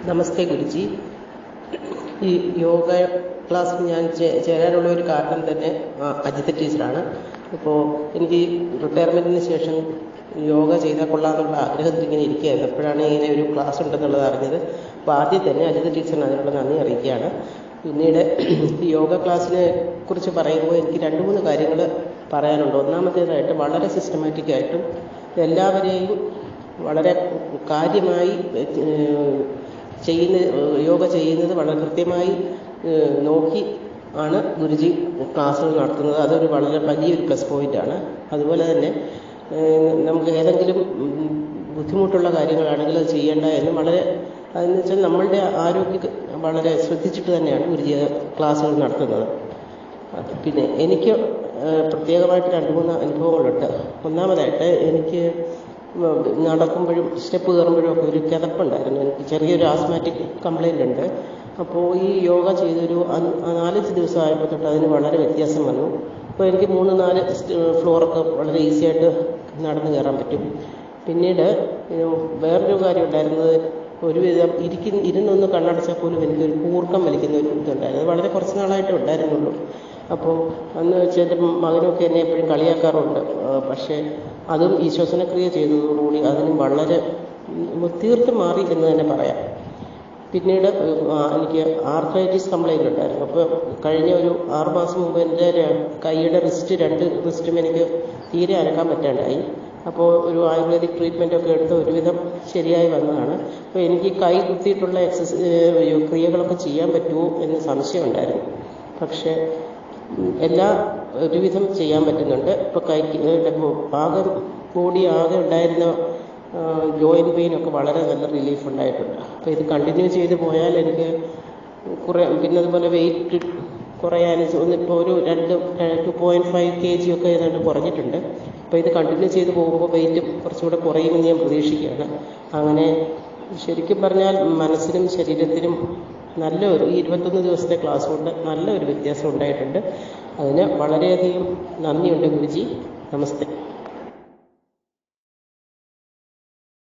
നമസ്തേ ഗുരുജി ഈ യോഗ ക്ലാസ്സിൽ ഞാൻ ചേ- ചേരാനുള്ള ഒരു കാരണം തന്നെ ആ, അജിത ടീച്ചറാണ് അപ്പോൾ എനിക്ക് റിട്ടയർമെൻറ്റിന് ശേഷം യോഗ ചെയ്താൽ കൊള്ളാമെന്നുള്ള ആഗ്രഹത്തിൽ ഇങ്ങനെ ഇരിക്കുകയായിരുന്നു അപ്പോഴാണ് ഇങ്ങനെ ഒരു ക്ലാസ് ഉണ്ടെന്നുള്ളത് അറിഞ്ഞത് അപ്പോൾ ആദ്യം തന്നെ അജിത ടീച്ചറിന് അതിനുള്ള നന്ദി അറിയിക്കുകയാണ് പിന്നീട് ഈ യോഗ ക്ലാസ്സിനെ കുറിച്ച് പറയുമ്പോൾ എനിക്ക് രണ്ട് മൂന്ന് കാര്യങ്ങൾ പറയാനുണ്ട് ഒന്നാമത്തേതായിട്ട് വളരെ സിസ്റ്റമാറ്റിക് ആയിട്ടും എല്ലാവരെയും വളരെ കാര്യമായി ഏഹ്, ചെയ്യുന്ന യോഗ ചെയ്യുന്നത് വളരെ കൃത്യമായി ഏഹ്, നോക്കി ആണ് ഗുരുജി ക്ലാസ്സുകൾ നടത്തുന്നത് അതൊരു വളരെ വലിയൊരു പ്ലസ് പോയിൻ്റാണ് അതുപോലെ തന്നെ ഏഹ്, നമുക്ക് ഏതെങ്കിലും ഉം, ബുദ്ധിമുട്ടുള്ള കാര്യങ്ങളാണെങ്കിൽ അത് ചെയ്യേണ്ട എന്ന് വളരെ അതെന്ന് വെച്ചാൽ നമ്മളുടെ ആരോഗ്യം വളരെ ശ്രദ്ധിച്ചിട്ട് തന്നെയാണ് ഗുരുജി ക്ലാസ്സുകൾ നടത്തുന്നത് അത് പിന്നെ എനിക്ക് ഏഹ്, പ്രത്യേകമായിട്ട് രണ്ട് മൂന്ന് അനുഭവങ്ങളുണ്ട് ഒന്നാമതായിട്ട് എനിക്ക് ഉം നടക്കുമ്പോഴും സ്റ്റെപ്പ് കയറുമ്പോഴും ഒക്കെ ഒരു കിതപ്പുണ്ടായിരുന്നു എനിക്ക് ചെറിയൊരു ആസ്മാറ്റിക് കംപ്ലൈൻ്റ് ഉണ്ട് അപ്പോൾ ഈ യോഗ ചെയ്തൊരു അൻ- നാലഞ്ച് ദിവസം ആയപ്പോൾ തൊട്ട് അതിന് വളരെ വ്യത്യാസം വന്നു അപ്പോൾ എനിക്ക് മൂന്ന് നാല് സ്റ്റ്- ഫ്ലോറൊക്കെ വളരെ ഈസി ആയിട്ട് നടന്നു കയറാൻ പറ്റും പിന്നീട് ഏഹ്, വേറൊരു കാര്യം ഉണ്ടായിരുന്നത് ഒരുവിധം ഇരിക്കുന്ന ഇരുന്നൊന്ന് കണ്ണടച്ചാൽ പോലും എനിക്കൊരു കൂർക്കം വലിക്കുന്ന ഒരു ഇതുണ്ടായിരുന്നു അത് വളരെ കുറച്ച് നാളായിട്ടേ ഉണ്ടായിരുന്നുള്ളൂ അപ്പോൾ അന്ന് വെച്ചാൽ എൻ്റെ മകനൊക്കെ എന്നെ എപ്പോഴും കളിയാക്കാറുണ്ട് ആ, പക്ഷേ അതും ഈ ശ്വസനക്രിയ ചെയ്തതോടുകൂടി അതിനും വളരെ ഉം, തീർത്തും മാറി എന്ന് തന്നെ പറയാം പിന്നീട് ആ, എനിക്ക് ആർത്രൈറ്റിസ് കംപ്ലൈൻ്റ് ഉണ്ടായിരുന്നു അപ്പോൾ കഴിഞ്ഞ ഒരു ആറ് മാസം മുമ്പ് എൻ്റെ ര- കൈയുടെ റിസ്റ്റ് രണ്ട് റിസ്റ്റും എനിക്ക് തീരെ അനക്കാൻ പറ്റാണ്ടായി അപ്പോൾ ഒരു ആയുർവേദിക് ട്രീറ്റ്മെൻ്റ് ഒക്കെ എടുത്ത് ഒരുവിധം ശരിയായി വന്നതാണ് അപ്പോൾ എനിക്ക് ഈ കൈ കുത്തിയിട്ടുള്ള എക്സസ് ക്രിയകളൊക്കെ ചെയ്യാൻ പറ്റുമോ എന്ന് സംശയമുണ്ടായിരുന്നു പക്ഷേ ഉം, എല്ലാ ഒരുവിധം ചെയ്യാൻ പറ്റുന്നുണ്ട് ഇപ്പോൾ കൈക്ക് ഇപ്പോൾ ആകെ ബോഡി ആകെ ഉണ്ടായിരുന്ന ജോയിൻറ്റ് പെയിനൊക്കെ വളരെ നല്ല റിലീഫ് ഉണ്ടായിട്ടുണ്ട് അപ്പോൾ ഇത് കണ്ടിന്യൂ ചെയ്ത് പോയാൽ എനിക്ക് കുറേ പിന്നെ അതുപോലെ വെയിറ്റ് കുറയാൻ ഒന്നിപ്പോൾ ഒരു രണ്ട് two point five K G ഒക്കെ ഏതാണ്ട് കുറഞ്ഞിട്ടുണ്ട് അപ്പോൾ ഇത് കണ്ടിന്യൂ ചെയ്ത് പോകുമ്പോൾ വെയിറ്റ് കുറച്ചുകൂടെ കുറയുമെന്ന് ഞാൻ പ്രതീക്ഷിക്കുകയാണ് അങ്ങനെ ശരിക്കും പറഞ്ഞാൽ മനസ്സിനും ശരീരത്തിനും നല്ല ഒരു ഈ ഇരുപത്തൊന്ന് ദിവസത്തെ ക്ലാസ് കൊണ്ട് നല്ല ഒരു വ്യത്യാസം ഉണ്ടായിട്ടുണ്ട് അതിന് വളരെയധികം നന്ദിയുണ്ട് ഗുരുജി നമസ്തേ